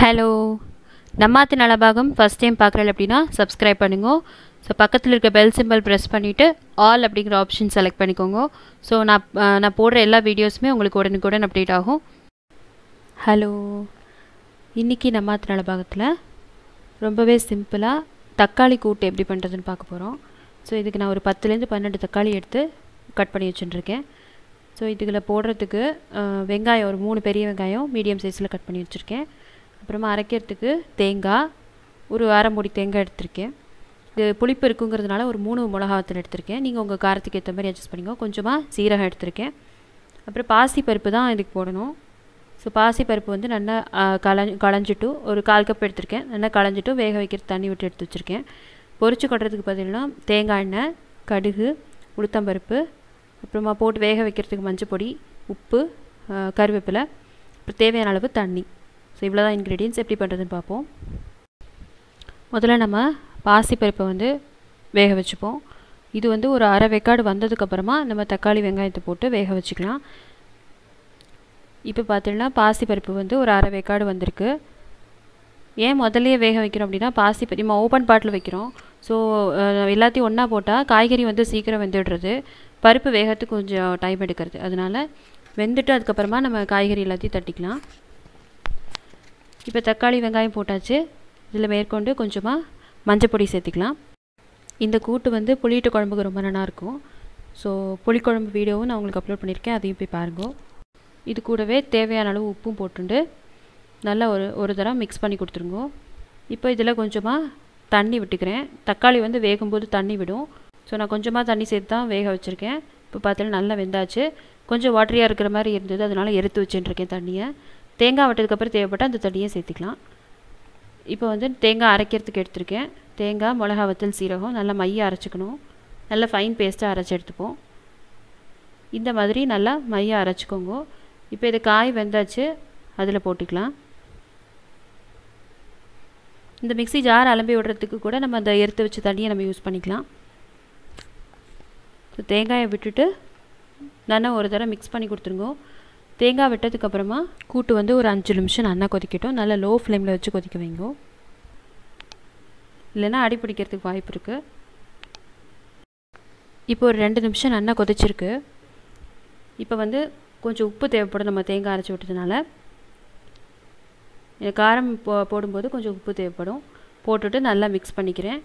hello நம்மாத்து நலபாகம் first time பார்க்குறல அப்படின்னா சப்ஸ்கிரைப் பண்ணுங்க ஸோ பக்கத்தில் இருக்க பெல் சிம்பிள் ப்ரெஸ் பண்ணிவிட்டு ஆல் அப்படிங்கிற ஆப்ஷன் செலக்ட் பண்ணிக்கோங்க ஸோ நான் அஹ், நான் போடுற எல்லா வீடியோஸுமே உங்களுக்கு உடனுக்குடன் அப்டேட் ஆகும் ஹலோ இன்றைக்கி நம்மாத்து நலபாகத்தில் ரொம்பவே சிம்பிளாக தக்காளி கூட்டு எப்படி பண்ணுறதுன்னு பார்க்க போகிறோம் ஸோ இதுக்கு நான் ஒரு பத்துலேருந்து பன்னெண்டு தக்காளி எடுத்து கட் பண்ணி வச்சுட்டுருக்கேன் ஸோ இதுக்குள்ள போடுறதுக்கு அஹ், வெங்காயம் ஒரு மூணு பெரிய வெங்காயம் மீடியம் சைஸில் கட் பண்ணி வச்சுருக்கேன் அப்புறமா அரைக்கிறதுக்கு தேங்காய் ஒரு அரை மூடி தேங்காய் எடுத்திருக்கேன் இது புளிப்பு இருக்குங்கிறதுனால ஒரு மூணு மிளகாவத்தில் எடுத்திருக்கேன் நீங்கள் உங்கள் காரத்துக்கு ஏற்ற மாதிரி அட்ஜஸ்ட் பண்ணிக்கோ கொஞ்சமாக சீரகம் எடுத்திருக்கேன் அப்புறம் பாசி பருப்பு தான் இதுக்கு போடணும் ஸோ பாசி பருப்பு வந்து நல்லா கலஞ்சி களைஞ்சிட்டு ஒரு கால் கப் எடுத்திருக்கேன் நல்லா களைஞ்சிட்டு வேக வைக்கிற தண்ணி விட்டு எடுத்து வச்சுருக்கேன் பொரிச்சு கொட்டுறதுக்கு பதிலாக தேங்காய் எண்ணெய் கடுகு உளுத்தம்பருப்பு அப்புறமா போட்டு வேக வைக்கிறதுக்கு மஞ்சள் பொடி உப்பு ஆ, கருவேப்பிலை அப்புறம் தேவையான அளவு தண்ணி ஸோ இவ்வளோ தான் இன்க்ரீடியன்ஸ் எப்படி பண்ணுறதுன்னு பார்ப்போம் முதல்ல நம்ம பாசிப்பருப்பை வந்து வேக வச்சுப்போம் இது வந்து ஒரு அரை வெக்காடு வந்ததுக்கப்புறமா நம்ம தக்காளி வெங்காயத்தை போட்டு வேக வச்சுக்கலாம் இப்போ பார்த்தீங்கன்னா பாசிப்பருப்பு வந்து ஒரு அரை வெக்காடு வந்திருக்கு ஏன் முதல்லயே வேக வைக்கிறோம் அப்படின்னா பாசி பருப்பு நம்ம ஓப்பன் பாட்டில் வைக்கிறோம் ஸோ எல்லாத்தையும் ஒன்றா போட்டால் காய்கறி வந்து சீக்கிரம் வெந்துடுறது பருப்பு வேகத்துக்கு கொஞ்சம் டைம் எடுக்கிறது அதனால வெந்துட்டு அதுக்கப்புறமா நம்ம காய்கறி எல்லாத்தையும் தட்டிக்கலாம் இப்போ தக்காளி வெங்காயம் போட்டாச்சு இதில் மேற்கொண்டு கொஞ்சமாக மஞ்சள் பொடி சேர்த்துக்கலாம் இந்த கூட்டு வந்து புளியிட்டு குழம்புக்கு ரொம்ப நல்லா இருக்கும் ஸோ புளிக்குழம்பு வீடியோவும் நான் உங்களுக்கு அப்லோட் பண்ணியிருக்கேன் அதையும் போய் பாருங்க இது கூடவே தேவையான அளவு உப்பும் போட்டுண்டு நல்லா ஒரு ஒரு தடவை மிக்ஸ் பண்ணி கொடுத்துருங்க இப்போ இதில் கொஞ்சமாக தண்ணி விட்டுக்கிறேன் தக்காளி வந்து வேகும்போது தண்ணி விடும் ஸோ நான் கொஞ்சமாக தண்ணி சேர்த்து தான் வேக வச்சுருக்கேன் இப்போ பார்த்தீங்கன்னா நல்லா வெந்தாச்சு கொஞ்சம் வாட்டரியாக இருக்கிற மாதிரி இருந்தது அதனால் எடுத்து வச்சுட்டுருக்கேன் தண்ணியை தேங்காய் விட்டதுக்கப்புறம் தேவைப்பட்டால் அந்த தண்ணியை சேர்த்துக்கலாம் இப்போ வந்து தேங்காய் அரைக்கிறதுக்கு எடுத்திருக்கேன் தேங்காய் மிளகா வத்தல் சீரகம் நல்லா மைய அரைச்சிக்கணும் நல்லா ஃபைன் பேஸ்ட்டாக அரைச்சி எடுத்துப்போம் இந்த மாதிரி நல்லா மைய அரைச்சிக்கோங்க இப்போ இது காய் வெந்தாச்சு அதில் போட்டுக்கலாம் இந்த மிக்ஸி ஜார் அலம்பி விடுறதுக்கு கூட நம்ம அந்த எடுத்து வச்ச தண்ணியை நம்ம யூஸ் பண்ணிக்கலாம் ஸோ தேங்காயை விட்டுட்டு நல்லா ஒரு தடவை மிக்ஸ் பண்ணி கொடுத்துருங்க தேங்காய் விட்டதுக்கப்புறமா கூட்டு வந்து ஒரு அஞ்சு நிமிஷம் நல்லா கொதிக்கட்டும் நல்லா லோ ஃப்ளேமில் வச்சு கொதிக்க வைங்க இல்லைன்னா அடி பிடிக்கிறதுக்கு வாய்ப்பு இருக்குது இப்போ ஒரு ரெண்டு நிமிஷம் நல்லா கொதிச்சிருக்கு இப்போ வந்து கொஞ்சம் உப்பு தேவைப்படும் நம்ம தேங்காய் அரைச்சி விட்டதுனால எனக்கு காரம் போ போடும்போது கொஞ்சம் உப்பு தேவைப்படும் போட்டுட்டு நல்லா மிக்ஸ் பண்ணிக்கிறேன்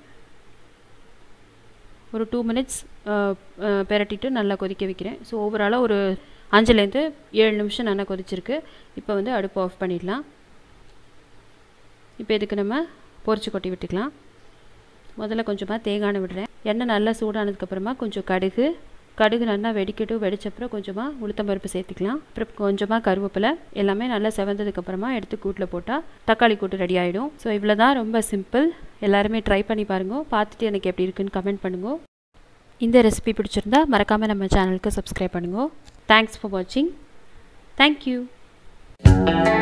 ஒரு டூ மினிட்ஸ் பெரட்டிட்டு நல்லா கொதிக்க வைக்கிறேன் ஸோ ஓவராலாக ஒரு அஞ்சுலேருந்து ஏழு நிமிஷம் நல்லா கொதிச்சிருக்கு இப்போ வந்து அடுப்பு ஆஃப் பண்ணிடலாம் இப்போ இதுக்கு நம்ம பொரிச்சு கொட்டி விட்டுக்கலாம் முதல்ல கொஞ்சமாக தேங்காய் எண்ணெய் விடுறேன் எண்ணெய் நல்லா சூடானதுக்கப்புறமா கொஞ்சம் கடுகு கடுகு நல்லா வெடிக்கட்டும் வெடிச்சப்புறம் கொஞ்சமாக உளுத்தம்பருப்பு சேர்த்துக்கலாம் அப்புறம் கொஞ்சமாக கருவேப்பிலை எல்லாமே நல்லா செவந்ததுக்கப்புறமா எடுத்து கூட்டில் போட்டால் தக்காளி கூட்டு ரெடி ஆகிடும் ஸோ இவ்வளோ தான் ரொம்ப சிம்பிள் எல்லாருமே ட்ரை பண்ணி பாருங்க பார்த்துட்டு எனக்கு எப்படி இருக்குன்னு கமெண்ட் பண்ணுங்க இந்த ரெசிபி பிடிச்சிருந்தா மறக்காமல் நம்ம சேனலுக்கு சப்ஸ்கிரைப் பண்ணுங்க தேங்க்ஸ் ஃபார் வாட்சிங் தேங்க்யூ